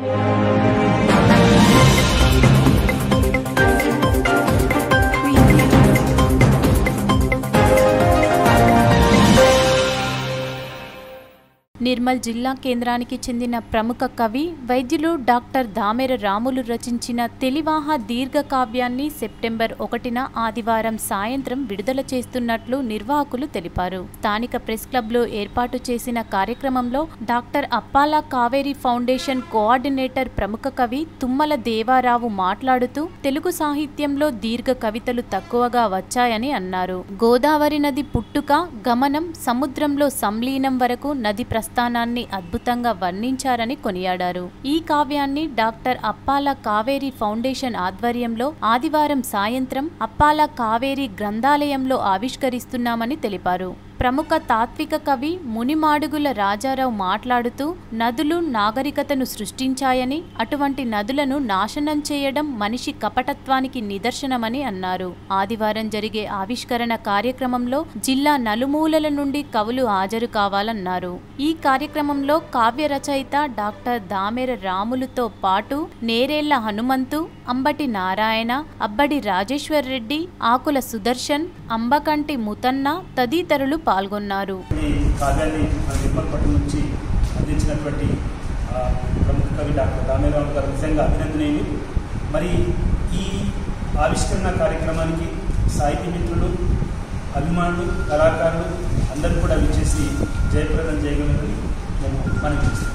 నిర్మల్ జిల్లా కేంద్రానికి చెందిన ప్రముఖ కవి వైద్యులు డాక్టర్ దామెర రాములు రచించిన తెలివాహ దీర్ఘ కావ్యాన్ని సెప్టెంబర్ ఒకటిన ఆదివారం సాయంత్రం విడుదల చేస్తున్నట్లు నిర్వాహకులు తెలిపారు స్థానిక ప్రెస్ క్లబ్లో ఏర్పాటు చేసిన కార్యక్రమంలో doctor Appala Kaveri foundation coordinator ప్రముఖ కవి తుమ్మల దేవారావు మాట్లాడుతూ తెలుగు సాహిత్యంలో దీర్ఘ కవితలు తక్కువగా వచ్చాయని అన్నారు గోదావరి నది పుట్టుక గమనం సముద్రంలో సంలీనం వరకు నది ప్రస్థానాన్ని అద్భుతంగా వర్ణించారని కొనియాడారు ఈ కావ్యాన్ని డాక్టర్ అప్పాల కావేరి ఫౌండేషన్ ఆధ్వర్యంలో ఆదివారం సాయంత్రం అప్పాల కావేరి గ్రంథాలయంలో ఆవిష్కరిస్తున్నామని తెలిపారు ప్రముఖ తాత్విక కవి మునిమాడుగుల రాజారావు మాట్లాడుతూ నదులు నాగరికతను సృష్టించాయని అటువంటి నదులను నాశనం చేయడం మనిషి కపటత్వానికి నిదర్శనమని అన్నారు ఆదివారం జరిగే ఆవిష్కరణ కార్యక్రమంలో జిల్లా నలుమూలల నుండి కవులు హాజరు కావాలన్నారు ఈ కార్యక్రమంలో కావ్య రచయిత డాక్టర్ దామెర రాములుతో పాటు నేరేళ్ల హనుమంతు అంబటి నారాయణ అబ్బడి రాజేశ్వర్ రెడ్డి ఆకుల సుదర్శన్ అంబకంటి ముతన్న తదితరులు పాల్గొన్నారు ఈ కావ్యాన్ని మన నిర్మల్ పట్టణం నుంచి అందించినటువంటి ఆ, ప్రముఖ కవి డాక్టర్ దామేరావు గారు నిజంగా అభినందనీయులు మరి ఈ ఆవిష్కరణ కార్యక్రమానికి సాహితీ మిత్రులు అభిమానులు కళాకారులు అందరూ కూడా విచ్చేసి జయప్రదం చేయగలరని మేము మనకి చేస్తాం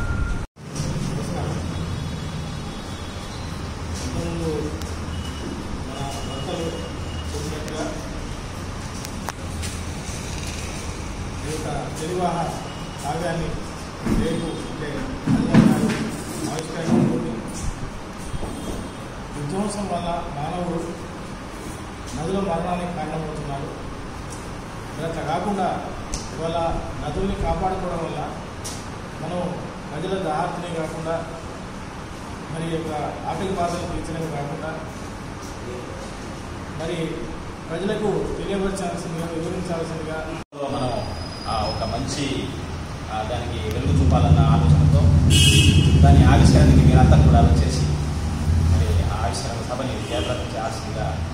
ముందు మన భర్తలు చెప్పినట్టుగా ఈ యొక్క తెలివాహ కావ్యాన్ని రేపు అంటే ఆదివారం ఆవిష్కరణ ఉంటుంది విధ్వంసం వల్ల మానవుడు నదుల మరణానికి కారణమవుతున్నారు మరి అట్లా కాకుండా ఇవాళ నదుల్ని కాపాడుకోవడం వల్ల మనం ప్రజల దాహార్తినే కాకుండా మరి ఈ యొక్క ఆకలి బాధలు తీర్చడమే కాకుండా మరి ప్రజలకు తెలియపరచాల్సిందిగా వివరించాల్సిందిగా లో మనం ఆ, ఒక మంచి ఆ, దానికి వెలుగు చూపాలన్న ఆలోచనతో దాని ఆవిష్కరణకి మీరంతా కూడా వచ్చేసి మరి ఆ ఆవిష్కరణ సభని జయప్రదం చేయాల్సిందిగా